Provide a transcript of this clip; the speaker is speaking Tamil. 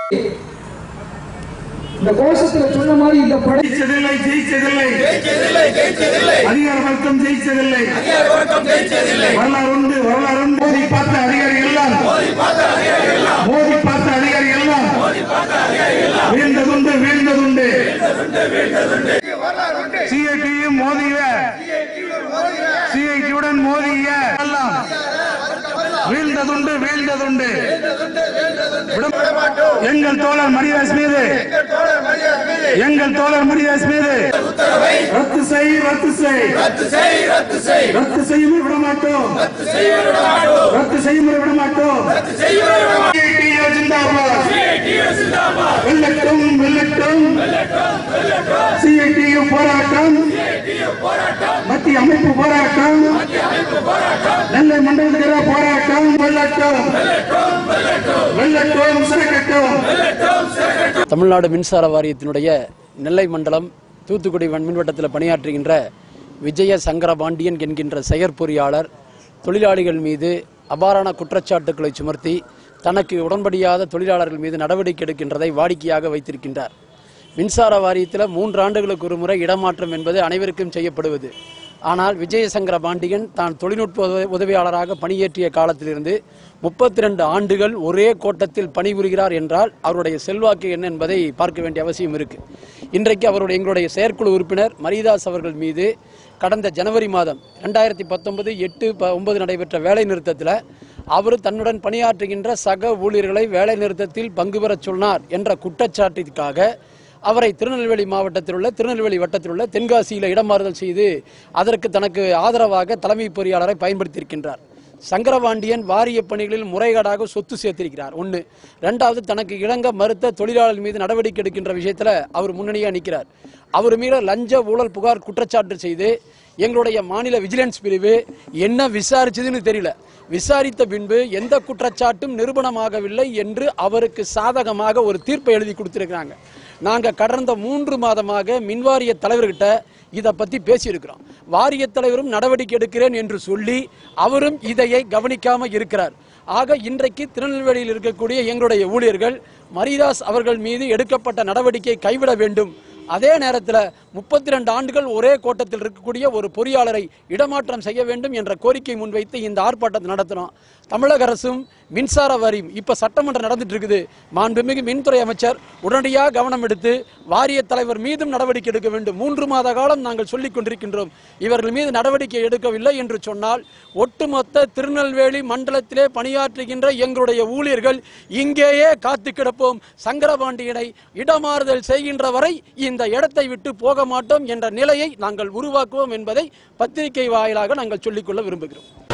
இந்த கோஷத்துல சொன்ன மாதிரி இந்த படை ஜெயிச்சதில்லை ஜெயிச்சதில்லை அதிகார வர்க்கம் ஜெயிச்சதில்லை வரலாறு உண்டு வரலாறு உண்டு மோதி பார்த்த அதிகாரி எல்லாம் மோதி பார்த்த அதிகாரி எல்லாம் வீழ்ந்ததுண்டு வீழ்ந்ததுண்டு சிஐடியும் மோதிய சிஐடியுடன் மோதிய எல்லாம் வீழ்ந்ததுண்டு வீழ்ந்ததுண்டு விட- எங்கள் தோழர் மணிதாஸ் மீது எங்கள் தோழர் மணிதாஸ் மீது ரத்து செய் ரத்து செய் ரத்து செய்யும் விட மாட்டோம் ரத்து செய்யும் விட மாட்டோம் CITO ஜிந்தாபாத் வெல்லட்டும் வெல்லட்டும் சிஐடியு போராட்டம் மத்திய அமைப்பு போராட்டம் நெல்லை மண்டலத்துக்கு போராட்டம் வெல்லட்டும் வெல்லட்டும் சிறக்கட்டும் தமிழ்நாடு மின்சார வாரியத்தினுடைய நெல்லை மண்டலம் தூத்துக்குடி வன் மின்வட்டத்தில் பணியாற்றுகின்ற விஜய சங்கர பாண்டியன் என்கின்ற செயற்பொறியாளர் தொழிலாளிகள் மீது அபாரான குற்றச்சாட்டுக்களை சுமர்த்தி தனக்கு உடன்படியாத தொழிலாளர்கள் மீது நடவடிக்கை எடுக்கின்றதை வாடிக்கையாக வைத்திருக்கின்றார் மின்சார வாரியத்தில் மூன்று ஆண்டுகளுக்கு ஒரு முறை இடமாற்றம் என்பது அனைவருக்கும் செய்யப்படுவது ஆனால் விஜயசங்கர பாண்டியன் தான் தொழில்நுட்ப உதவி- உதவியாளராக பணியேற்றிய காலத்திலிருந்து முப்பத்தி ரெண்டு ஆண்டுகள் ஒரே கோட்டத்தில் பணிபுரிகிறார் என்றால் அவருடைய செல்வாக்கு என்ன என்பதை பார்க்க வேண்டிய அவசியம் இருக்கு இன்றைக்கு அவருடைய எங்களுடைய செயற்குழு உறுப்பினர் மரிதாஸ் அவர்கள் மீது கடந்த ஜனவரி மாதம் ரெண்டாயிரத்தி பத்தொன்பது எட்டு ப- ஒன்பது நடைபெற்ற வேலை நிறுத்தத்தில் அவர் தன்னுடன் பணியாற்றுகின்ற சக ஊழியர்களை வேலை நிறுத்தத்தில் பங்கு பெறச் சொன்னார் என்ற குற்றச்சாட்டிற்காக அவரை திருநெல்வேலி மாவட்டத்தில் உள்ள திருநெல்வேலி வட்டத்தில் உள்ள தென்காசியில் இடமாறுதல் செய்து அதற்கு தனக்கு ஆதரவாக தலைமை பொறியாளரை பயன்படுத்தியிருக்கின்றார் சங்கரபாண்டியன் வாரிய பணிகளில் முறைகேடாக சொத்து சேர்த்திருக்கிறார் ஒன்று ரெண்டாவது தனக்கு இணங்க மறுத்த தொழிலாளர் மீது நடவடிக்கை எடுக்கின்ற விஷயத்தில் அவர் முன்னணியாக நிற்கிறார் அவர் மீது லஞ்ச ஊழல் புகார் குற்றச்சாட்டு செய்து எங்களுடைய மாநில விஜிலன்ஸ் பிரிவு என்ன விசாரிச்சதுன்னு தெரியல விசாரித்த பின்பு எந்த குற்றச்சாட்டும் நிரூபணமாகவில்லை என்று அவருக்கு சாதகமாக ஒரு தீர்ப்பை எழுதி கொடுத்திருக்கிறாங்க நாங்க கடந்த மூன்று மாதமாக மின்வாரிய தலைவர்கிட்ட இதை பத்தி பேசியிருக்கிறோம் வாரிய தலைவரும் நடவடிக்கை எடுக்கிறேன் என்று சொல்லி அவரும் இதையை கவனிக்காம இருக்கிறார் ஆக இன்றைக்கு திருநெல்வேலியில் இருக்கக்கூடிய எங்களுடைய ஊழியர்கள் மரிதாஸ் அவர்கள் மீது எடுக்கப்பட்ட நடவடிக்கையை கைவிட வேண்டும் அதே நேரத்தில் முப்பத்தி ரெண்டு ஆண்டுகள் ஒரே கோட்டத்தில் இருக்கக்கூடிய ஒரு பொறியாளரை இடமாற்றம் செய்ய வேண்டும் என்ற கோரிக்கை முன்வைத்து இந்த ஆர்ப்பாட்டத்தை நடத்தினோம் தமிழக அரசும் மின்சார வாரியம் இப்ப சட்டமன்றம் நடந்துட்டு இருக்குது மாண்புமிகு மின்துறை அமைச்சர் உடனடியாக கவனம் எடுத்து வாரிய தலைவர் மீதும் நடவடிக்கை எடுக்க வேண்டும் மூன்று மாத காலம் நாங்கள் சொல்லிக் கொண்டிருக்கின்றோம் இவர்கள் மீது நடவடிக்கை எடுக்கவில்லை என்று சொன்னால் ஒட்டுமொத்த திருநெல்வேலி மண்டலத்திலே பணியாற்றுகின்ற எங்களுடைய ஊழியர்கள் இங்கேயே காத்து கிடப்போம் சங்கரபாண்டியனை இடமாறுதல் செய்கின்ற வரை இந்த இடத்தை விட்டு போக மாட்டோம் என்ற நிலையை நாங்கள் உருவாக்குவோம் என்பதை பத்திரிகை வாயிலாக நாங்கள் சொல்லிக்கொள்ள விரும்புகிறோம்